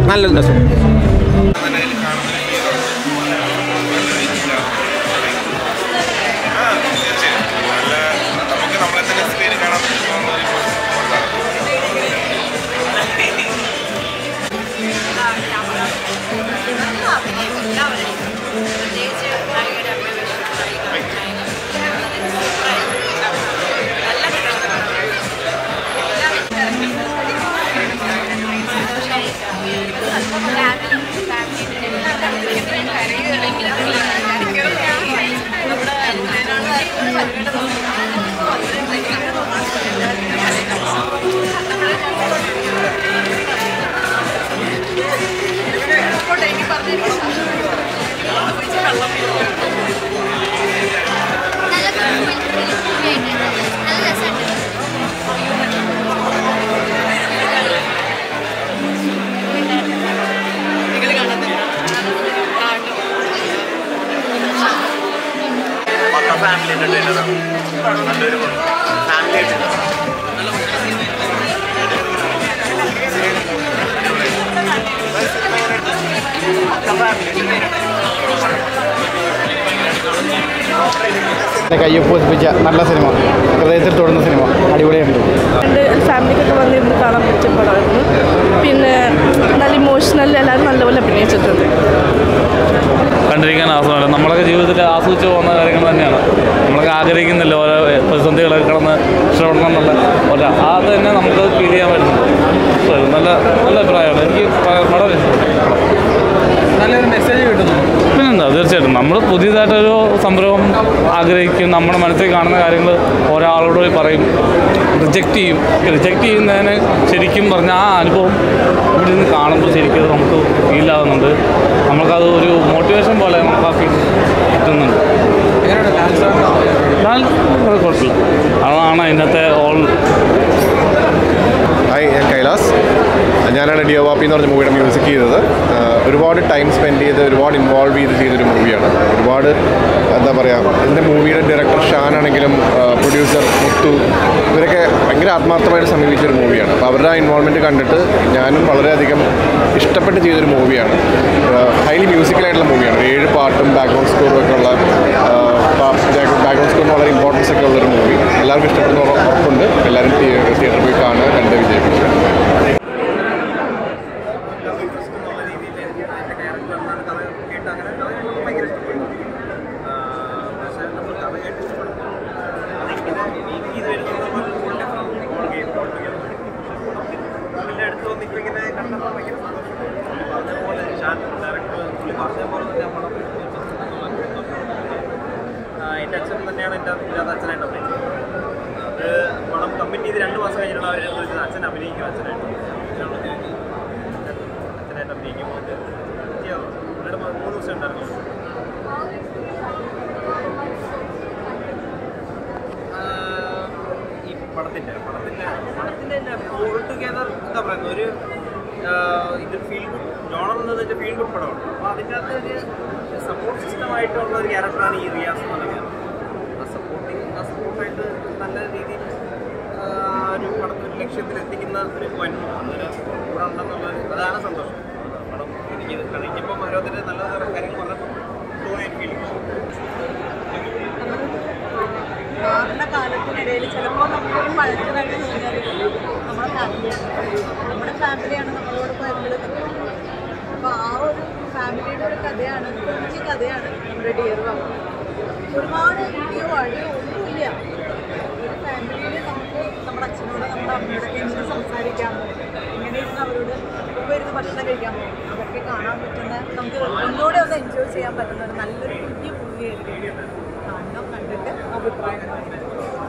നല്ല രസം ആ തീർച്ചയായും നല്ല നമുക്ക് നമ്മളെ തന്നെ സ്ക്രീനിൽ കാണാൻ പറ്റുന്ന ഒരു നല്ല നല്ല രസമുണ്ട് പക്ക ഫാമിലി എന്റർടൈനറാണ് നല്ലൊരു ഫാമിലി കയ്യൊപ്പ് ഒപ്പിച്ച നല്ല സിനിമ ഹൃദയത്തിൽ തൊടുന്ന സിനിമ അടിപൊളിയുണ്ട് രണ്ട് ഫാമിലിക്കൊക്കെ വന്നിരുന്ന് കാണാൻ പറ്റിയ പടമായിരുന്നു പിന്നെ നല്ല ഇമോഷണൽ എല്ലാവരും നല്ലപോലെ അഭിനയിച്ചിട്ടുണ്ട് കണ്ടിരിക്കാൻ ആസ്വദമല്ല നമ്മളൊക്കെ ജീവിതത്തിൽ ആസ്വദിച്ച് പോകുന്ന കാര്യങ്ങൾ തന്നെയാണ് നമ്മളൊക്കെ ആഗ്രഹിക്കുന്നില്ല ഓരോ പ്രതിസന്ധികളൊക്കെ കടന്ന് ഇഷ്ടപ്പെടണം എന്നുള്ള ഒരു അത് തന്നെ നമുക്ക് ഫീൽ ചെയ്യാൻ പറ്റുന്നുണ്ട് So, നല്ല നല്ല അഭിപ്രായമാണ് എനിക്ക് പ- വളരെ ഇഷ്ടപ്പെട്ടു നല്ലൊരു മെസ്സേജ് കിട്ടുന്നു പിന്നെന്താ തീർച്ചയായിട്ടും നമ്മൾ പുതിയതായിട്ടൊരു സംരംഭം ആഗ്രഹിക്കും നമ്മുടെ മനസ്സിൽ കാണുന്ന കാര്യങ്ങൾ ഒരാളോട് പോയി പറയും റിജക്റ്റ് ചെയ്യും റിജക്റ്റ് ചെയ്യുന്നതിന് ശരിക്കും പറഞ്ഞാൽ ആ അനുഭവം ഇവിടെ നിന്ന് കാണുമ്പോൾ ശരിക്കും അത് നമുക്ക് ഫീൽ ആകുന്നുണ്ട് നമുക്കത് ഒരു മോട്ടിവേഷൻ പോലെ നമുക്ക് ആ ഫീൽ കിട്ടുന്നുണ്ട് എന്നാൽ അത് കുഴപ്പമില്ല അതാണ് ഇന്നത്തെ ഓൾ ഹായ് ഞാൻ കൈലാസ് ഞാനാണ് ഡിയോ വാപ്പി എന്ന് പറഞ്ഞ മൂവിയുടെ മ്യൂസിക് ചെയ്തത് ആഹ് ഒരുപാട് ടൈം സ്പെൻഡ് ചെയ്ത് ഒരുപാട് ഇൻവോൾവ് ചെയ്ത് ചെയ്തൊരു മൂവിയാണ് ഒരുപാട് എന്താ പറയുക ഇതിൻ്റെ മൂവിയുടെ ഡയറക്ടർ ഷാൻ ആണെങ്കിലും പ്രൊഡ്യൂസർ മുത്തു ഇവരൊക്കെ ഭയങ്കര ആത്മാർത്ഥമായിട്ട് സമീപിച്ചൊരു മൂവിയാണ് അപ്പോൾ അവരുടെ ആ ഇൻവോൾവ്മെൻറ്റ് കണ്ടിട്ട് ഞാനും വളരെയധികം ഇഷ്ടപ്പെട്ട് ചെയ്തൊരു മൂവിയാണ് ഹൈലി മ്യൂസിക്കലായിട്ടുള്ള മൂവിയാണ് ഒരു ഏഴ് പാട്ടും ബാക്ക്ഗ്രൗണ്ട് സ്കോറും ഒക്കെ ഉള്ള ബാക്ക്ഗ്രൗണ്ട് സ്കോറിന് വളരെ ഇമ്പോർട്ടൻസ് ഒക്കെ ഉള്ളൊരു മൂവി എല്ലാവർക്കും ഇഷ്ടപ്പെടുന്ന ഉറ- ഉറപ്പുണ്ട് എല്ലാവരും തിയേറ്ററിൽ പോയി കാണുക കണ്ട് വിജയിപ്പിക്കുക എൻ്റെ അച്ഛൻ തന്നെയാണ് എൻ്റെ ഇതിനകത്ത് അച്ഛനായിട്ട് അഭിനയിച്ചത് അത് പണം കമ്മിറ്റ് ചെയ്ത് രണ്ട് മാസം കഴിഞ്ഞിട്ടാണ് അവർ ചോദിച്ചത് അച്ഛൻ അഭിനയിക്കും അച്ഛനായിട്ട് അച്ഛനായിട്ട് അഭിനയിക്കുമ്പോൾ ചെയ്യാമോ പുള്ളിയുടെ മ- മൂന്ന് ദിവസം ഉണ്ടായിരുന്നു ആഹ് ഈ പടത്തിൻ്റെ പടത്തിൻ്റെ പടത്തിൻ്റെ ഓൾ ടുഗെദർ എന്താ പറയുന്നത് ഒരു ആഹ് ഇത് ഫീൽ ഗുഡ് ജോണർ എന്ന് വെച്ചാൽ ഫീൽ ഗുഡ് പടമാണ് അപ്പോൾ അതിൻ്റെ അകത്ത് ഒരു സപ്പോർട്ട് സിസ്റ്റമായിട്ടുള്ള ഒരു ക്യാരക്ടറാണ് ഈ റിയാസ് എന്ന് പറയുന്നത് ആ സപ്പോർട്ടിങ് ആ സപ്പോർട്ടായിട്ട് നല്ല രീതിയിൽ ആഹ് ഒരു പടത്തിൽ ഒരു ലക്ഷ്യത്തിൽ എത്തിക്കുന്ന ഒരു പോയിന്റ് അതിന് കൂടെ ഉണ്ടെന്നുള്ള ഒരു- അതാണ് സന്തോഷം പടം എനിക്ക് ഇത് കളിക്കുമ്പോൾ ഓരോരുത്തർ നല്ല നല്ല കാര്യങ്ങൾ പറഞ്ഞപ്പോൾ തോന്നിയ ഫീലിംഗ് മാറുന്ന കാലത്തിനിടയിൽ ചിലപ്പോൾ നമുക്കൊരു പഴച്ചതായിട്ട് തോന്നിയാലും നമ്മുടെ ഫാമിലിയാണ് നമ്മുടെ ഫാമിലിയാണ് നമ്മളോടൊപ്പം എപ്പോഴും നിൽക്കുന്നത് അപ്പോൾ ആ ഒരു ഫാമിലിയുടെ ഒരു കഥയാണ് കുഞ്ഞു കഥയാണ് നമ്മുടെ ഡിയർ ബാബു ഒരുപാട് ഇടിയോ അടിയോ ഒന്നുമില്ല ഒരു ഫാമിലിയിൽ നമുക്ക് നമ്മുടെ അച്ഛനോട് നമ്മുടെ അമ്മയോടൊക്കെ എങ്ങനെ സംസാരിക്കാമോ എങ്ങനെ ഇരുന്ന് അവരോട് ഇപ്പോൾ ഇരുന്ന് ഭക്ഷണം കഴിക്കാമോ അതൊക്കെ കാണാൻ പറ്റുന്ന നമുക്ക് ഒന്നുകൂടെ ഒന്ന് എൻജോയ് ചെയ്യാൻ പറ്റുന്ന ഒരു നല്ലൊരു കുഞ്ഞു മൂവിയായിരിക്കും കാണണം കണ്ടിട്ട് അഭിപ്രായം പറയാം